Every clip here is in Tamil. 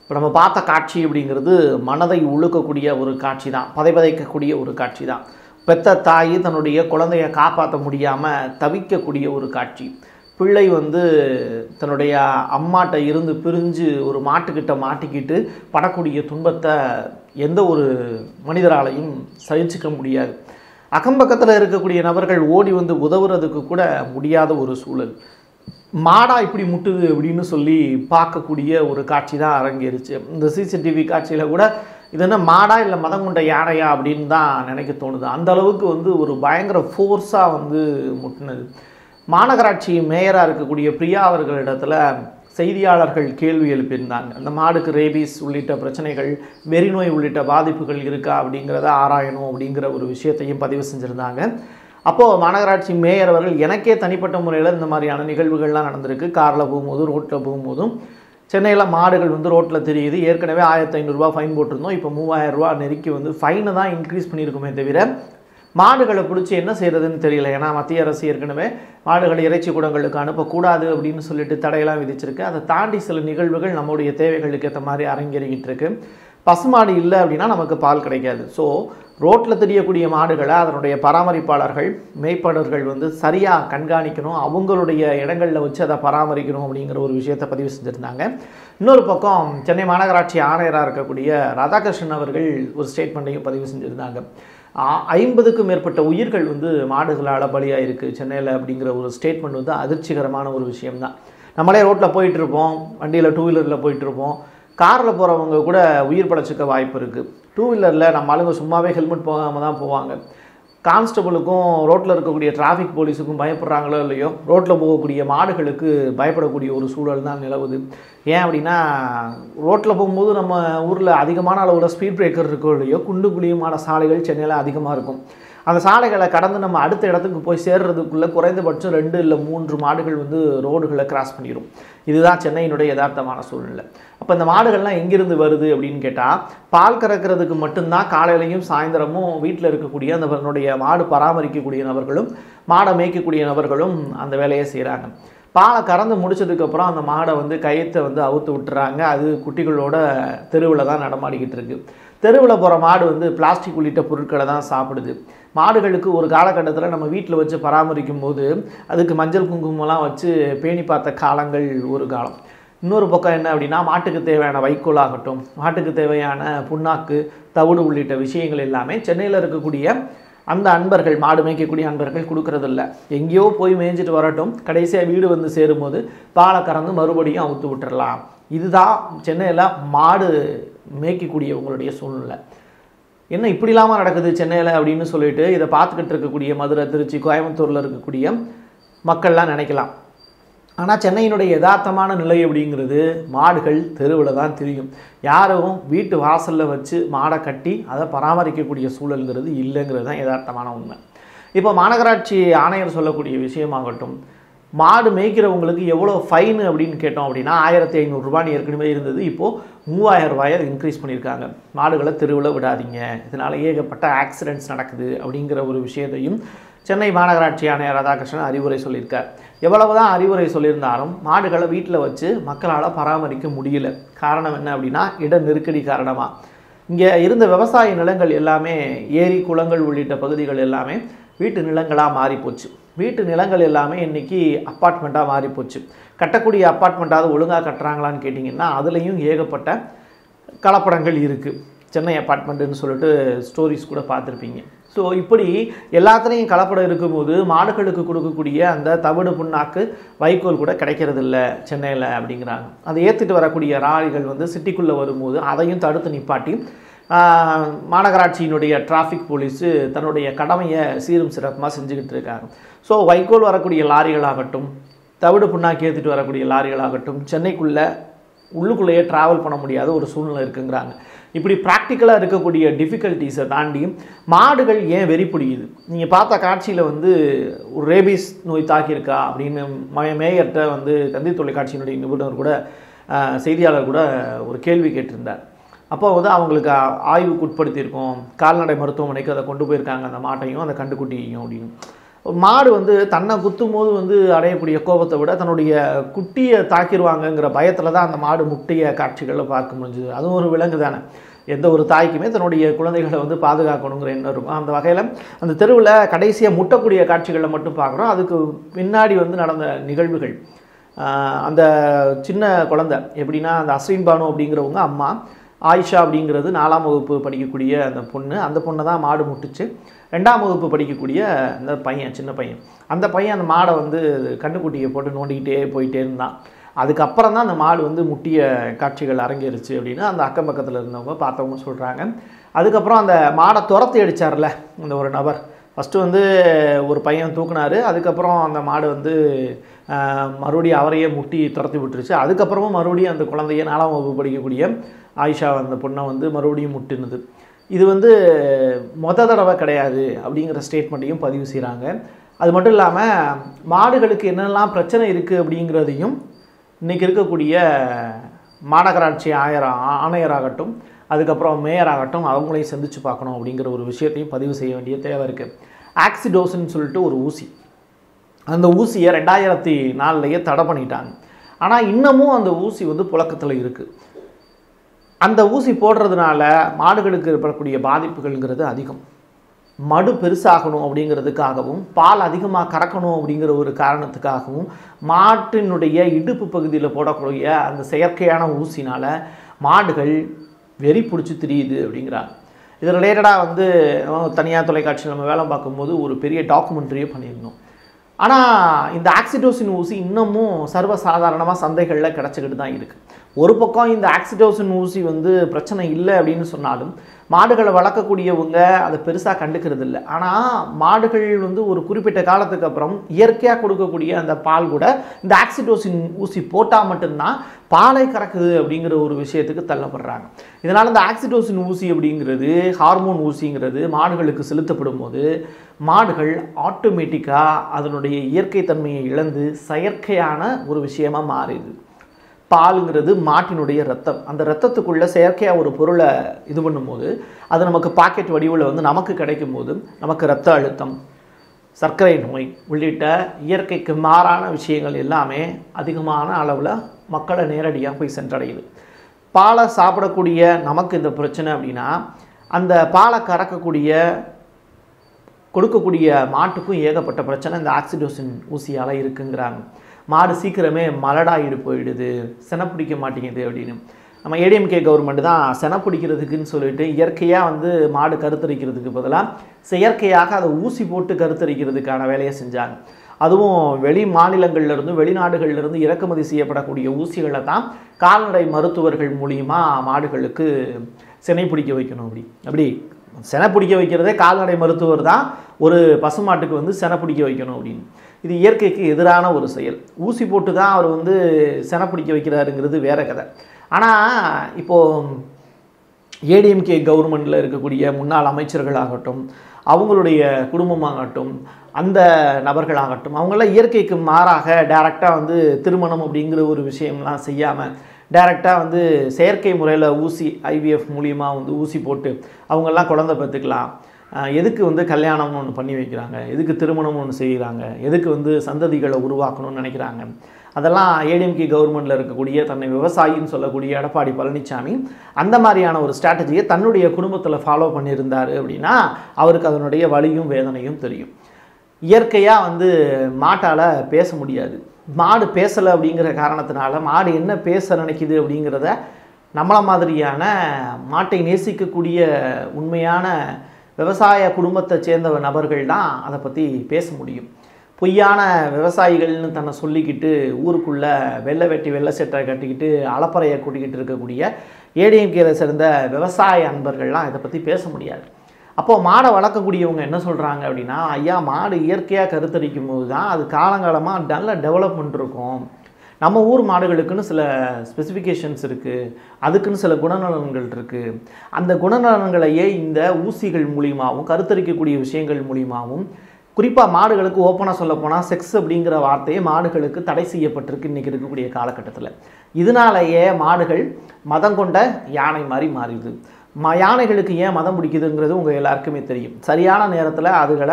இப்போ நம்ம பார்த்த காட்சி அப்படிங்கிறது மனதை உழுக்கக்கூடிய ஒரு காட்சி தான் பதைபதைக்கக்கூடிய ஒரு காட்சி தான் பெத்த தாய் தன்னுடைய குழந்தைய காப்பாற்ற முடியாமல் தவிக்கக்கூடிய ஒரு காட்சி பிள்ளை வந்து தன்னுடைய அம்மாட்ட இருந்து பிரிஞ்சு ஒரு மாட்டுக்கிட்ட மாட்டிக்கிட்டு படக்கூடிய துன்பத்தை எந்த ஒரு மனிதராலையும் சகிச்சுக்க முடியாது அக்கம்பக்கத்தில் இருக்கக்கூடிய நபர்கள் ஓடி வந்து உதவுறதுக்கு கூட முடியாத ஒரு சூழல் மாடா இப்படி முட்டுது அப்படின்னு சொல்லி பார்க்கக்கூடிய ஒரு காட்சி தான் அரங்கேறிச்சு இந்த சிசிடிவி காட்சியில் கூட இது என்ன மாடா இல்லை மதம் கொண்ட யானையா அப்படின்னு தான் நினைக்க தோணுது அந்த அளவுக்கு வந்து ஒரு பயங்கர ஃபோர்ஸாக வந்து முட்டினது மாநகராட்சி மேயராக இருக்கக்கூடிய பிரியா அவர்களிடத்துல செய்தியாளர்கள் கேள்வி எழுப்பியிருந்தாங்க அந்த மாடுக்கு ரேபீஸ் உள்ளிட்ட பிரச்சனைகள் வெறிநோய் உள்ளிட்ட பாதிப்புகள் இருக்கா அப்படிங்கிறத ஆராயணும் அப்படிங்கிற ஒரு விஷயத்தையும் பதிவு செஞ்சுருந்தாங்க அப்போது மாநகராட்சி மேயர் அவர்கள் எனக்கே தனிப்பட்ட முறையில் இந்த மாதிரியான நிகழ்வுகள்லாம் நடந்திருக்கு காரில் போகும்போதும் ரோட்டில் போகும்போதும் சென்னையில் மாடுகள் வந்து ரோட்டில் தெரியுது ஏற்கனவே ஆயிரத்தி ஐநூறுரூவா ஃபைன் போட்டிருந்தோம் இப்போ மூவாயிரம் ரூபா நெருக்கி வந்து ஃபைனை தான் இன்க்ரீஸ் பண்ணியிருக்குமே தவிர மாடுகளை பிடிச்சி என்ன செய்கிறதுன்னு தெரியல ஏன்னா மத்திய அரசு ஏற்கனவே மாடுகளை இறைச்சி கூடங்களுக்கு அனுப்பக்கூடாது அப்படின்னு சொல்லிட்டு தடையெல்லாம் விதிச்சிருக்கு அதை தாண்டி சில நிகழ்வுகள் நம்முடைய தேவைகளுக்கு ஏற்ற மாதிரி அரங்கேறிக்கிட்டு இருக்கு பசுமாடு இல்லை அப்படின்னா நமக்கு பால் கிடைக்காது ஸோ ரோட்டில் தெரியக்கூடிய மாடுகளை அதனுடைய பராமரிப்பாளர்கள் மேய்ப்பாளர்கள் வந்து சரியாக கண்காணிக்கணும் அவங்களுடைய இடங்களில் வச்சு அதை பராமரிக்கணும் அப்படிங்கிற ஒரு விஷயத்தை பதிவு செஞ்சுருந்தாங்க இன்னொரு பக்கம் சென்னை மாநகராட்சி ஆணையராக இருக்கக்கூடிய ராதாகிருஷ்ணன் அவர்கள் ஒரு ஸ்டேட்மெண்ட்டையும் பதிவு செஞ்சுருந்தாங்க ஆ- ஐம்பதுக்கும் மேற்பட்ட உயிர்கள் வந்து மாடுகளால் பலியாயிருக்கு சென்னையில் அப்படிங்கிற ஒரு ஸ்டேட்மெண்ட் வந்து அதிர்ச்சிகரமான ஒரு விஷயம்தான் நம்மளே ரோட்டில் போயிட்டு இருப்போம் வண்டியில் டூ வீலரில் போயிட்டு இருப்போம் காரில் போகிறவங்க கூட உயிர் பழச்சிக்க வாய்ப்பு இருக்குது டூ வீலரில் நம்ம ஆளுங்க சும்மாவே ஹெல்மெட் போகாமல் தான் போவாங்க கான்ஸ்டபுளுக்கும் ரோட்டில் இருக்கக்கூடிய டிராஃபிக் போலீஸுக்கும் பயப்படுறாங்களோ இல்லையோ ரோட்டில் போகக்கூடிய மாடுகளுக்கு பயப்படக்கூடிய ஒரு சூழல் தான் நிலவுது ஏன் அப்படின்னா ரோட்டில் போகும்போது நம்ம ஊரில் அதிகமான அளவில் ஸ்பீட் பிரேக்கர் இருக்கோ இல்லையோ குண்டு குழியுமான சாலைகள் சென்னையில் அதிகமாக இருக்கும் அந்த சாலைகளை கடந்து நம்ம அடுத்த இடத்துக்கு போய் சேர்றதுக்குள்ளே குறைந்தபட்சம் ரெண்டு இல்லை மூன்று மாடுகள் வந்து ரோடுகளை கிராஸ் பண்ணிடும் இதுதான் சென்னையினுடைய யதார்த்தமான சூழ்நிலை அப்போ இந்த மாடுகள்லாம் எங்கிருந்து வருது அப்படின்னு கேட்டால் பால் கறக்கிறதுக்கு மட்டும்தான் காலையிலையும் சாயந்தரமும் வீட்டில் இருக்கக்கூடிய அந்த அவர்களுடைய மாடு பராமரிக்கக்கூடிய நபர்களும் மாடை மேய்க்கக்கூடிய நபர்களும் அந்த வேலையை செய்கிறாங்க பாலை கறந்து முடிச்சதுக்கப்புறம் அந்த மாடை வந்து கயித்தை வந்து அவுத்து விட்டுறாங்க அது குட்டிகளோட தெருவில் தான் நடமாடிக்கிட்டு இருக்கு தெருவில் போகிற மாடு வந்து பிளாஸ்டிக் உள்ளிட்ட பொருட்களை தான் சாப்பிடுது மாடுகளுக்கு ஒரு காலகட்டத்தில் நம்ம வீட்டில் வச்சு பராமரிக்கும் போது அதுக்கு மஞ்சள் குங்குமம்லாம் வச்சு பேணி பார்த்த காலங்கள் ஒரு காலம் இன்னொரு பக்கம் என்ன அப்படின்னா மாட்டுக்கு தேவையான வைக்கோல் ஆகட்டும் மாட்டுக்கு தேவையான புண்ணாக்கு தவிடு உள்ளிட்ட விஷயங்கள் எல்லாமே சென்னையில் இருக்கக்கூடிய அந்த அன்பர்கள் மாடு மேய்க்கக்கூடிய அன்பர்கள் கொடுக்கறதில்ல எங்கேயோ போய் மேய்ஞ்சிட்டு வரட்டும் கடைசியாக வீடு வந்து சேரும்போது பாலை கறந்து மறுபடியும் அவுத்து விட்டுறலாம் இதுதான் சென்னையில் மாடு மேய்க்கக்கூடியவங்களுடைய சூழ்நிலை என்ன இப்படி இல்லாமல் நடக்குது சென்னையில் அப்படின்னு சொல்லிட்டு இதை பார்த்துக்கிட்டு இருக்கக்கூடிய மதுரை திருச்சி கோயம்புத்தூரில் இருக்கக்கூடிய மக்கள்லாம் நினைக்கலாம் ஆனால் சென்னையினுடைய யதார்த்தமான நிலை அப்படிங்கிறது மாடுகள் தெருவில் தான் தெரியும் யாரும் வீட்டு வாசலில் வச்சு மாடை கட்டி அதை பராமரிக்கக்கூடிய சூழல்ங்கிறது இல்லைங்கிறது தான் யதார்த்தமான உண்மை இப்போ மாநகராட்சி ஆணையர் சொல்லக்கூடிய விஷயமாகட்டும் மாடு மேய்க்கிறவங்களுக்கு எவ்வளோ ஃபைனு அப்படின்னு கேட்டோம் அப்படின்னா ஆயிரத்தி ஐநூறுரூபான்னு ஏற்கனவே இருந்தது இப்போது மூவாயிரம் ரூபாயை இன்க்ரீஸ் பண்ணியிருக்காங்க மாடுகளை தெருவில் விடாதீங்க இதனால் ஏகப்பட்ட ஆக்சிடென்ட்ஸ் நடக்குது அப்படிங்கிற ஒரு விஷயத்தையும் சென்னை மாநகராட்சி ஆணையர் ராதாகிருஷ்ணன் அறிவுரை சொல்லியிருக்கார் எவ்வளவுதான் அறிவுரை சொல்லியிருந்தாலும் மாடுகளை வீட்டில் வச்சு மக்களால் பராமரிக்க முடியல காரணம் என்ன அப்படின்னா இட நெருக்கடி காரணமாக இங்கே இருந்த விவசாய நிலங்கள் எல்லாமே ஏரி குளங்கள் உள்ளிட்ட பகுதிகள் எல்லாமே வீட்டு நிலங்களாக மாறிப்போச்சு வீட்டு நிலங்கள் எல்லாமே இன்றைக்கி அப்பார்ட்மெண்ட்டாக மாறிப்போச்சு கட்டக்கூடிய அப்பார்ட்மெண்ட்டாவது ஒழுங்காக கட்டுறாங்களான்னு கேட்டிங்கன்னா அதுலேயும் ஏகப்பட்ட கலப்படங்கள் இருக்குது சென்னை அப்பார்ட்மெண்ட்டுன்னு சொல்லிட்டு ஸ்டோரிஸ் கூட பார்த்துருப்பீங்க ஸோ இப்படி எல்லாத்துலேயும் கலப்படம் இருக்கும்போது மாடுகளுக்கு கொடுக்கக்கூடிய அந்த தவிடு புண்ணாக்கு வைக்கோல் கூட கிடைக்கிறதில்ல சென்னையில் அப்படிங்கிறாங்க அதை ஏற்றிட்டு வரக்கூடிய ராலிகள் வந்து சிட்டிக்குள்ளே வரும்போது அதையும் தடுத்து நிப்பாட்டி ஆஹ், மாநகராட்சியினுடைய டிராஃபிக் போலீஸு தன்னுடைய கடமையை சீரும் சிறப்புமாக செஞ்சுக்கிட்டு இருக்காங்க ஸோ வைக்கோல் வரக்கூடிய லாரிகளாகட்டும் தவிடு புண்ணாக்கி ஏற்றிட்டு வரக்கூடிய லாரிகளாகட்டும் சென்னைக்குள்ளே உள்ளுக்குள்ளேயே ட்ராவல் பண்ண முடியாத ஒரு சூழ்நிலை இருக்குங்கிறாங்க இப்படி ப்ராக்டிக்கலாக இருக்கக்கூடிய டிஃபிகல்ட்டிஸை தாண்டி மாடுகள் ஏன் வெறி பிடிக்குது நீங்கள் பார்த்த காட்சியில் வந்து ஒரு ரேபீஸ் நோய் தாக்கியிருக்கா அப்படின்னு ம மேயர்கிட்ட வந்து தந்தி தொலைக்காட்சியினுடைய நிபுணர் கூட ஆஹ், செய்தியாளர் கூட ஒரு கேள்வி கேட்டிருந்தார் அப்போ வந்து அவங்களுக்கு ஆ- ஆய்வுக்கு உட்படுத்தியிருக்கோம் கால்நடை மருத்துவமனைக்கு அதை கொண்டு போயிருக்காங்க அந்த மாட்டையும் அந்த கண்டுக்குட்டியையும் அப்படின்னு ஒரு மாடு வந்து தன்னை குத்தும் போது வந்து அடையக்கூடிய கோபத்தை விட தன்னுடைய குட்டியை தாக்கிடுவாங்கங்கிற பயத்தில் தான் அந்த மாடு முட்டிய காட்சிகளை பார்க்க முடிஞ்சுது அதுவும் ஒரு விலங்கு தானே எந்த ஒரு தாய்க்குமே தன்னுடைய குழந்தைகளை வந்து பாதுகாக்கணுங்கிற எண்ணம் இருக்கும் அந்த வகையில் அந்த தெருவில் கடைசியாக முட்டக்கூடிய காட்சிகளை மட்டும் பார்க்குறோம் அதுக்கு பின்னாடி வந்து நடந்த நிகழ்வுகள் ஆஹ் அந்த சின்ன குழந்தை எப்படின்னா அந்த அஸ்வின் பானு அப்படிங்கிறவங்க அம்மா ஆயிஷா அப்படிங்கிறது நாலாம் வகுப்பு படிக்கக்கூடிய அந்த பொண்ணு அந்த பொண்ணை தான் மாடு முட்டுச்சு ரெண்டாம் வகுப்பு படிக்கக்கூடிய அந்த பையன் சின்ன பையன் அந்த பையன் அந்த மாடை வந்து கண்ணுக்குட்டியை போட்டு நோண்டிக்கிட்டே போயிட்டே இருந்தான் அதுக்கப்புறம் தான் அந்த மாடு வந்து முட்டிய காட்சிகள் அரங்கேறுச்சு அப்படின்னு அந்த அக்கம் பக்கத்தில் இருந்தவங்க பார்த்தவங்க சொல்கிறாங்க அதுக்கப்புறம் அந்த மாடை துரத்தி அடிச்சார்ல இந்த ஒரு நபர் ஃபஸ்ட்டு வந்து ஒரு பையன் தூக்குனாரு அதுக்கப்புறம் அந்த மாடு வந்து ஆஹ், மறுபடியும் அவரையே முட்டி துரத்தி விட்டுருச்சு அதுக்கப்புறமும் மறுபடியும் அந்த குழந்தைய நாலாம் வகுப்பு படிக்கக்கூடிய ஆயிஷா அந்த பொண்ணை வந்து மறுபடியும் முட்டினது இது வந்து மொத தடவை கிடையாது அப்படிங்கிற ஸ்டேட்மெண்ட்டையும் பதிவு செய்கிறாங்க அது மட்டும் இல்லாமல் மாடுகளுக்கு என்னெல்லாம் பிரச்சனை இருக்குது அப்படிங்கிறதையும் இன்றைக்கி இருக்கக்கூடிய மாநகராட்சி ஆயரா ஆணையராகட்டும் அதுக்கப்புறம் மேயராகட்டும் அவங்களையும் சந்தித்து பார்க்கணும் அப்படிங்கிற ஒரு விஷயத்தையும் பதிவு செய்ய வேண்டிய தேவை இருக்குது ஆக்சிடோஸ்ன்னு சொல்லிட்டு ஒரு ஊசி அந்த ஊசியை ரெண்டாயிரத்தி நாலுலையே தடை பண்ணிட்டாங்க ஆனால் இன்னமும் அந்த ஊசி வந்து புழக்கத்தில் இருக்குது அந்த ஊசி போடுறதுனால மாடுகளுக்கு ஏற்படக்கூடிய பாதிப்புகள்ங்கிறது அதிகம் மடு பெருசாகணும் அப்படிங்கிறதுக்காகவும் பால் அதிகமாக கறக்கணும் அப்படிங்கிற ஒரு காரணத்துக்காகவும் மாட்டினுடைய இடுப்பு பகுதியில் போடக்கூடிய அந்த செயற்கையான ஊசினால் மாடுகள் வெறி பிடிச்சி திரியுது அப்படிங்கிறாங்க இது ரிலேட்டடாக வந்து தனியார் தொலைக்காட்சியில் நம்ம வேலை பார்க்கும்போது ஒரு பெரிய டாக்குமெண்ட்ரியே பண்ணியிருந்தோம் ஆனால் இந்த ஆக்சிடோசின் ஊசி இன்னமும் சர்வசாதாரணமாக சந்தைகளில் கிடச்சிக்கிட்டு தான் இருக்குது ஒரு பக்கம் இந்த ஆக்சிடோசின் ஊசி வந்து பிரச்சனை இல்லை அப்படின்னு சொன்னாலும் மாடுகளை வளர்க்கக்கூடியவங்க அதை பெருசாக கண்டுக்கிறது இல்லை ஆனால் மாடுகள் வந்து ஒரு குறிப்பிட்ட காலத்துக்கு அப்புறம் இயற்கையாக கொடுக்கக்கூடிய அந்த பால் கூட இந்த ஆக்சிடோசின் ஊசி போட்டால் மட்டும்தான் பாலை கறக்குது அப்படிங்கிற ஒரு விஷயத்துக்கு தள்ளப்படுறாங்க இதனால் இந்த ஆக்சிடோசின் ஊசி அப்படிங்கிறது ஹார்மோன் ஊசிங்கிறது மாடுகளுக்கு செலுத்தப்படும் போது மாடுகள் ஆட்டோமேட்டிக்காக அதனுடைய இயற்கை தன்மையை இழந்து செயற்கையான ஒரு விஷயமா மாறிடுது பாலுங்கிறது மாட்டினுடைய ரத்தம் அந்த ரத்தத்துக்குள்ளே செயற்கையாக ஒரு பொருளை இது பண்ணும்போது அது நமக்கு பாக்கெட் வடிவில் வந்து நமக்கு கிடைக்கும் போது நமக்கு ரத்த அழுத்தம் சர்க்கரை நோய் உள்ளிட்ட இயற்கைக்கு மாறான விஷயங்கள் எல்லாமே அதிகமான அளவில் மக்களை நேரடியாக போய் சென்றடையுது பாலை சாப்பிடக்கூடிய நமக்கு இந்த பிரச்சனை அப்படின்னா அந்த பாலை கறக்கக்கூடிய கொடுக்கக்கூடிய மாட்டுக்கும் ஏகப்பட்ட பிரச்சனை இந்த ஆக்சிடோசின் ஊசியால் இருக்குங்கிறாங்க மாடு சீக்கிரமே மலடாயிடு போயிடுது செனை பிடிக்க மாட்டேங்குது அப்படின்னு நம்ம ஏடிஎம்கே கவர்மெண்ட் தான் செனை பிடிக்கிறதுக்குன்னு சொல்லிட்டு இயற்கையாக வந்து மாடு கருத்தரிக்கிறதுக்கு பதிலாக செயற்கையாக அதை ஊசி போட்டு கருத்தரிக்கிறதுக்கான வேலையை செஞ்சாங்க அதுவும் வெளி மாநிலங்கள்ல இருந்து வெளிநாடுகள்ல இருந்து இறக்குமதி செய்யப்படக்கூடிய ஊசிகளை தான் கால்நடை மருத்துவர்கள் மூலியமா மாடுகளுக்கு சினை பிடிக்க வைக்கணும் அப்படி அப்படி செனை பிடிக்க வைக்கிறதே கால்நடை மருத்துவர் தான் ஒரு பசுமாட்டுக்கு வந்து செனை பிடிக்க வைக்கணும் அப்படின்னு இது இயற்கைக்கு எதிரான ஒரு செயல் ஊசி போட்டு தான் அவர் வந்து செனை பிடிக்க வைக்கிறாருங்கிறது வேற கதை ஆனால் இப்போது ஏடிஎம்கே கவர்மெண்ட்டில் இருக்கக்கூடிய முன்னாள் அமைச்சர்களாகட்டும் அவங்களுடைய குடும்பமாகட்டும் அந்த நபர்களாகட்டும் அவங்களாம் இயற்கைக்கு மாறாக டைரெக்டாக வந்து திருமணம் அப்படிங்கிற ஒரு விஷயம்லாம் செய்யாமல் டைரெக்டாக வந்து செயற்கை முறையில் ஊசி ஐவிஎஃப் மூலியமாக வந்து ஊசி போட்டு அவங்கெல்லாம் குழந்தை பெற்றுக்கலாம் ஆஹ் எதுக்கு வந்து கல்யாணம்னு ஒன்று பண்ணி வைக்கிறாங்க எதுக்கு திருமணம்னு ஒன்று செய்கிறாங்க எதுக்கு வந்து சந்ததிகளை உருவாக்கணும்னு நினைக்கிறாங்க அதெல்லாம் ஏடிஎம்கே கவர்மெண்ட்டில் இருக்கக்கூடிய தன்னை விவசாயின்னு சொல்லக்கூடிய எடப்பாடி பழனிசாமி அந்த மாதிரியான ஒரு ஸ்ட்ராட்டஜியை தன்னுடைய குடும்பத்தில் ஃபாலோ பண்ணியிருந்தார் அப்படின்னா அவருக்கு அதனுடைய வலியும் வேதனையும் தெரியும் இயற்கையாக வந்து மாட்டால் பேச முடியாது மாடு பேசலை அப்படிங்கிற காரணத்தினால மாடு என்ன பேச நினைக்குது அப்படிங்கிறத நம்மள மாதிரியான மாட்டை நேசிக்கக்கூடிய உண்மையான விவசாய குடும்பத்தை சேர்ந்த நபர்கள் தான் அதை பற்றி பேச முடியும் பொய்யான விவசாயிகள்னு தன்னை சொல்லிக்கிட்டு ஊருக்குள்ளே வெள்ளை வெட்டி வெள்ளை சட்டை கட்டிக்கிட்டு அலப்பறையை கூட்டிக்கிட்டு இருக்கக்கூடிய ஏடிஎம்கேல சேர்ந்த விவசாய அன்பர்கள்லாம் இதை பற்றி பேச முடியாது அப்போது மாடை வளர்க்கக்கூடியவங்க என்ன சொல்கிறாங்க அப்படின்னா ஐயா மாடு இயற்கையாக கருத்தரிக்கும் போது தான் அது காலங்காலமாக நல்ல டெவலப்மெண்ட் இருக்கும் நம்ம ஊர் மாடுகளுக்குன்னு சில ஸ்பெசிஃபிகேஷன்ஸ் இருக்குது அதுக்குன்னு சில குணநலன்கள் இருக்குது அந்த குணநலன்களையே இந்த ஊசிகள் மூலியமாகவும் கருத்தரிக்கக்கூடிய விஷயங்கள் மூலியமாகவும் குறிப்பாக மாடுகளுக்கு ஓப்பனாக சொல்ல போனால் செக்ஸ் அப்படிங்கிற வார்த்தையே மாடுகளுக்கு தடை செய்யப்பட்டிருக்கு இன்றைக்கி இருக்கக்கூடிய காலகட்டத்தில் இதனாலேயே மாடுகள் மதம் கொண்ட யானை மாதிரி மாறிடுது ம யானைகளுக்கு ஏன் மதம் பிடிக்குதுங்கிறது உங்கள் எல்லாருக்குமே தெரியும் சரியான நேரத்தில் அதுகளை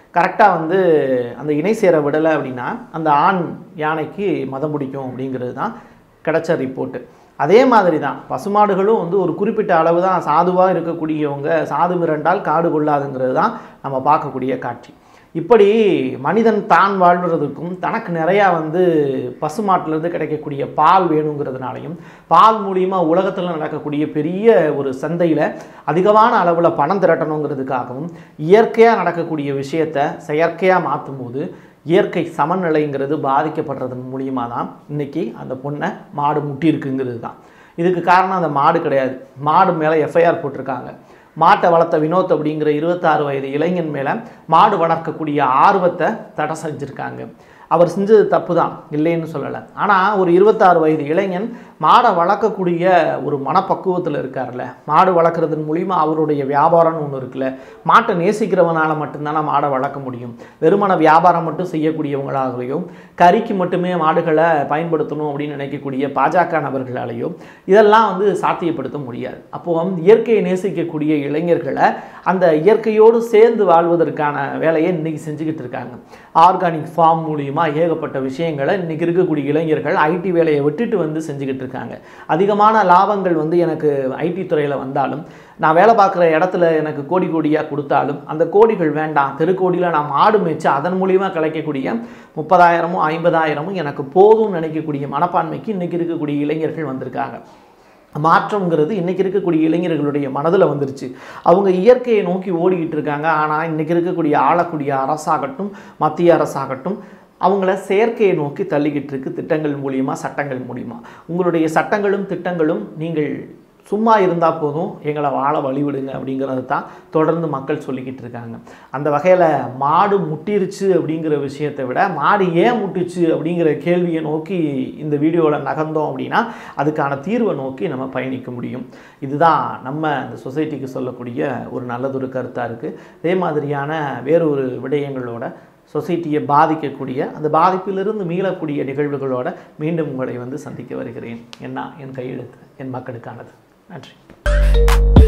கரெக்டாக வந்து அந்த இணை சேர விடலை அப்படின்னா அந்த ஆண் யானைக்கு மதம் பிடிக்கும் அப்படிங்கிறது தான் கிடைச்ச ரிப்போர்ட்டு அதே மாதிரி தான் பசுமாடுகளும் வந்து ஒரு குறிப்பிட்ட அளவு தான் சாதுவாக இருக்கக்கூடியவங்க சாது மிரண்டால் காடு கொள்ளாதுங்கிறது தான் நம்ம பார்க்கக்கூடிய காட்சி இப்படி மனிதன் தான் வாழ்கிறதுக்கும் தனக்கு நிறையா வந்து பசுமாட்டிலேருந்து கிடைக்கக்கூடிய பால் வேணுங்கிறதுனாலையும் பால் மூலியமாக உலகத்தில் நடக்கக்கூடிய பெரிய ஒரு சந்தையில் அதிகமான அளவில் பணம் திரட்டணுங்கிறதுக்காகவும் இயற்கையாக நடக்கக்கூடிய விஷயத்தை செயற்கையாக மாற்றும் போது இயற்கை சமநிலைங்கிறது பாதிக்கப்படுறதன் மூலியமாக தான் இன்றைக்கி அந்த பொண்ணை மாடு முட்டியிருக்குங்கிறது தான் இதுக்கு காரணம் அந்த மாடு கிடையாது மாடு மேலே எஃப்ஐஆர் போட்டிருக்காங்க மாட்டை வளர்த்த வினோத் அப்படிங்கிற இருபத்தாறு வயது இளைஞன் மேலே மாடு வளர்க்கக்கூடிய ஆர்வத்தை தடை செஞ்சுருக்காங்க அவர் செஞ்சது தப்பு தான் இல்லைன்னு சொல்லலை ஆனால் ஒரு இருபத்தாறு வயது இளைஞன் மாடை வளர்க்கக்கூடிய ஒரு மனப்பக்குவத்தில் இருக்கார்ல மாடு வளர்க்குறதன் மூலிமா அவருடைய வியாபாரம்னு ஒன்று இருக்குல்ல மாட்டை நேசிக்கிறவனால மட்டும்தானே மாடை வளர்க்க முடியும் வெறுமன வியாபாரம் மட்டும் செய்யக்கூடியவங்களாகலையும் கறிக்கு மட்டுமே மாடுகளை பயன்படுத்தணும் அப்படின்னு நினைக்கக்கூடிய பாஜக நபர்களாலேயும் இதெல்லாம் வந்து சாத்தியப்படுத்த முடியாது அப்போ வந்து இயற்கையை நேசிக்கக்கூடிய இளைஞர்களை அந்த இயற்கையோடு சேர்ந்து வாழ்வதற்கான வேலையை இன்றைக்கி செஞ்சுக்கிட்டு இருக்காங்க ஆர்கானிக் ஃபார்ம் மூலியமாக ஏகப்பட்ட விஷயங்களை இன்றைக்கி இருக்கக்கூடிய இளைஞர்கள் ஐடி வேலையை விட்டுட்டு வந்து செஞ்சுக்கிட்டு இருக்காங்க அதிகமான லாபங்கள் வந்து எனக்கு ஐடி துறையில் வந்தாலும் நான் வேலை பார்க்குற இடத்துல எனக்கு கோடி கோடியாக கொடுத்தாலும் அந்த கோடிகள் வேண்டாம் தெருக்கோடியில் நான் மாடு மேய்ச்சி அதன் மூலியமாக கிடைக்கக்கூடிய முப்பதாயிரமும் ஐம்பதாயிரமும் எனக்கு போதும்னு நினைக்கக்கூடிய மனப்பான்மைக்கு இன்றைக்கி இருக்கக்கூடிய இளைஞர்கள் வந்திருக்காங்க மாற்றம்ங்கிறது இன்றைக்கி இருக்கக்கூடிய இளைஞர்களுடைய மனதில் வந்துருச்சு அவங்க இயற்கையை நோக்கி ஓடிக்கிட்டு இருக்காங்க ஆனால் இன்றைக்கி இருக்கக்கூடிய ஆளக்கூடிய அரசாகட்டும் மத்திய அரசாகட்டும் அவங்கள செயற்கையை நோக்கி தள்ளிக்கிட்டு இருக்கு திட்டங்கள் மூலியமா சட்டங்கள் மூலியமா உங்களுடைய சட்டங்களும் திட்டங்களும் நீங்கள் சும்மா இருந்தால் போதும் எங்களை வாழ வழிவிடுங்க அப்படிங்கிறது தான் தொடர்ந்து மக்கள் சொல்லிக்கிட்டு இருக்காங்க அந்த வகையில் மாடு முட்டிருச்சு அப்படிங்கிற விஷயத்தை விட மாடு ஏன் முட்டுச்சு அப்படிங்கிற கேள்வியை நோக்கி இந்த வீடியோவில் நகர்ந்தோம் அப்படின்னா அதுக்கான தீர்வை நோக்கி நம்ம பயணிக்க முடியும் இதுதான் நம்ம இந்த சொசைட்டிக்கு சொல்லக்கூடிய ஒரு நல்லதொரு கருத்தாக இருக்குது அதே மாதிரியான வேறொரு விடயங்களோட சொசைட்டியை பாதிக்கக்கூடிய அந்த பாதிப்பிலிருந்து மீளக்கூடிய நிகழ்வுகளோட மீண்டும் உங்களை வந்து சந்திக்க வருகிறேன் என்ன என் கையெழுத்து என் மக்களுக்கானது நன்றி